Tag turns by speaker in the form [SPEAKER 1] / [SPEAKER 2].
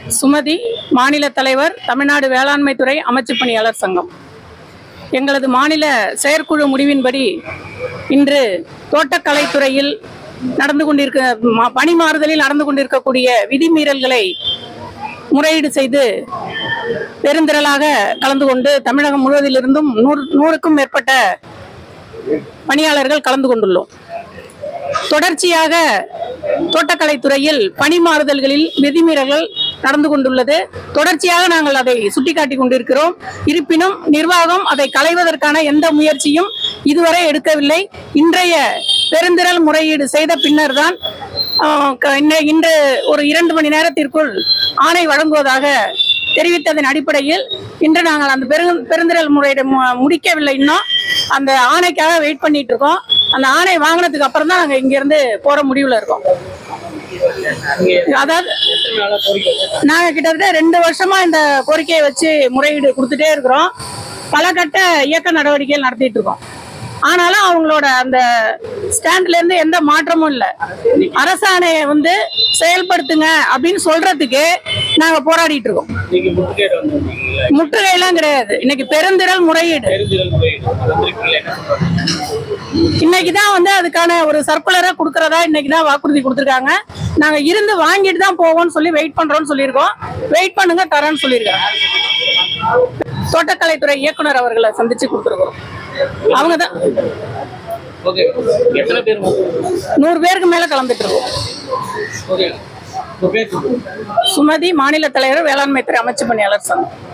[SPEAKER 1] சுமதி மாநில தலைவர் தமிழ்நாடு வேளாண்மை துறை அமைச்சு பணியாளர் சங்கம் எங்களது மாநில செயற்குழு முடிவின்படி இன்று தோட்டக்கலைத்துறையில் நடந்து கொண்டிருக்க ம- பணி மாறுதலில் நடந்து கொண்டிருக்கக்கூடிய விதிமீறல்களை முறையீடு செய்து பெருந்திரளாக கலந்து கொண்டு தமிழகம் முழுவதிலிருந்தும் நூறு நூறுக்கும் மேற்பட்ட பணியாளர்கள் கலந்து கொண்டுள்ளோம் தொடர்ச்சியாக தோட்டக்கலைத்துறையில் பணி மாறுதல்களில் விதிமீறல்கள் நடந்து கொண்டுள்ளது தொடர்ச்சியாக நாங்கள் அதை சுட்டிக்காட்டி கொண்டிருக்கிறோம் இருப்பினும் நிர்வாகம் அதை களைவதற்கான எந்த முயற்சியும் இதுவரை எடுக்கவில்லை இன்றைய பெருந்திரள் முறையீடு செய்த பின்னர் தான் இன்று ஒரு இரண்டு மணி நேரத்திற்குள் ஆணை வழங்குவதாக தெரிவித்ததன் அடிப்படையில் இன்று நாங்கள் அந்த பெரு பெருந்திரள் முறையீடு மு- முடிக்கவில்லை இன்னும் அந்த ஆணைக்காக வெயிட் பண்ணிட்டு இருக்கோம் அந்த ஆணை வாங்கினதுக்கு அப்புறம் தான் நாங்கள் இங்கிருந்து போற முடிவுல இருக்கோம் அதாவது நாங்க கிட்டத்தட்ட ரெண்டு வருஷமா இந்த கோரிக்கையை வச்சு முறையீடு கொடுத்துட்டே இருக்கிறோம் பல கட்ட இயக்க நடவடிக்கைகள் நடத்திட்டு இருக்கோம் ஆனாலும் அவங்களோட அந்த ஸ்டாண்ட்ல இருந்து எந்த மாற்றமும் இல்லை அரசாணையை வந்து செயல்படுத்துங்க அப்படின்னு சொல்றதுக்கு நாங்க போராடிட்டு இருக்கோம்
[SPEAKER 2] நீங்க முட்டுக்கேடு வந்திருந்தீங்களா
[SPEAKER 1] முற்றுகையெல்லாம் கிடையாது இன்னைக்கு பெருந்திரள் முறையீடு
[SPEAKER 2] பெருந்திரல் முறையீடு வந்திருக்கீங்களா என்ன சொல்றாங்க
[SPEAKER 1] இன்னைக்கு தான் வந்து அதுக்கான ஒரு சர்க்குலரை கொடுக்கறதா இன்னைக்கு தான் வாக்குறுதி கொடுத்துருக்காங்க நாங்க இருந்து வாங்கிட்டு தான் போவோம்னு சொல்லி வெயிட் பண்றோம்னு சொல்லியிருக்கோம் வெயிட் பண்ணுங்க தரேன்னு சொல்லியிருக்காங்க தோட்டக்கலைத்துறை இயக்குனர் அவர்களை சந்திச்சு கொடுத்துருக்கோம் அவங்க தான்
[SPEAKER 2] ஓகே எத்தனை பேர்
[SPEAKER 1] நூறு பேருக்கு மேல கலந்துட்டு இருக்கோம்
[SPEAKER 2] ஓகே உங்க பேர் சொல்லுங்க.
[SPEAKER 1] சுமதி மாநில தலைவர் வேளாண்மை துறை அமைச்சு பணியாளர் சங்கம்